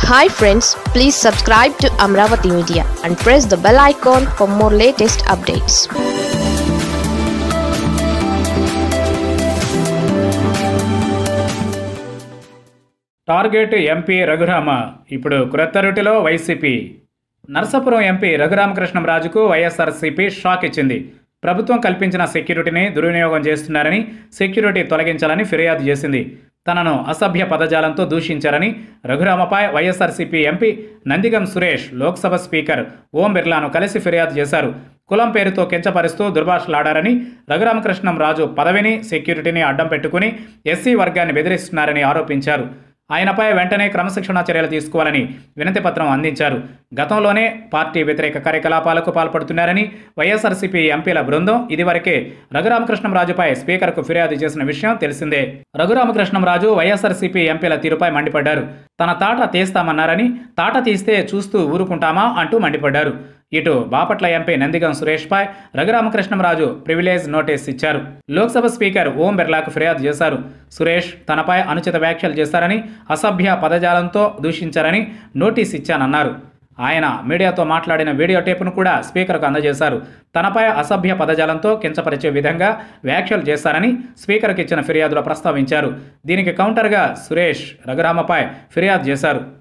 hi friends please subscribe to Amaravati media and press the bell icon for more latest updates target MP Raghurama ఇప్పుడు క్రొత్తరుటిలో YCP Narasapuram MP రఘురామకృష్ణంరాజుకు YSRCP shock ఇచ్చింది ప్రభుత్వం కల్పించిన సెక్యూరిటీని దుర్వినియోగం చేస్తున్నారని సెక్యూరిటీ తొలగించాలని ఫిర్యాదు చేసింది తనను అసభ్య పదజాలంతో దూషించారని రఘురామపై YSRCP MP Nandigam Suresh Lok Sabha speaker Om బిర్లాను కలిసి ఫిర్యాదు చేశారు కులం పేరుతో కించపరుస్తూ దుర్భాషలాడారని రఘురామకృష్ణం రాజు పదవిని సెక్యూరిటీని అడ్డం పెట్టుకుని ఎస్సీ వర్గాన్ని బెదిరిస్తున్నారని ఆరోపించారు ఆయనపై వెంటనే క్రమశిక్షణ చర్యలు తీసుకోవాలని వినతి పత్రం అందించారు గతంలోనే పార్టీ వ్యతిరేక కార్యకలాపాలకు పాల్పడుతున్నారని వైఎస్ఆర్సీపీ ఎంపీల బృందం ఇదివరకే రఘురామకృష్ణంరాజుపై స్పీకర్కు ఫిర్యాదు చేసిన విషయం తెలిసిందే రఘురామకృష్ణంరాజు వైఎస్ఆర్సీపీ ఎంపీల తీరుపై మండిపడ్డారు తన తాట తీస్తామన్నారని తాట తీస్తే చూస్తూ ఊరుకుంటామా అంటూ మండిపడ్డారు ఇటు బాపట్ల ఎంపీ నందిగం సురేష్పై రఘురామకృష్ణంరాజు ప్రివిలేజ్ నోటీస్ ఇచ్చారు లోక్సభ స్పీకర్ ఓం బిర్లాకు ఫిర్యాదు చేశారు సురేష్ తనపై అనుచిత వ్యాఖ్యలు చేశారని అసభ్య పదజాలంతో దూషించారని నోటీస్ ఇచ్చానన్నారు ఆయన మీడియాతో మాట్లాడిన వీడియో టేపును కూడా స్పీకర్కు అందజేశారు తనపై అసభ్య పదజాలంతో కించపరిచే విధంగా వ్యాఖ్యలు చేశారని స్పీకర్కి ఇచ్చిన ఫిర్యాదులో ప్రస్తావించారు దీనికి కౌంటర్గా సురేష్ రఘురామపై ఫిర్యాదు చేశారు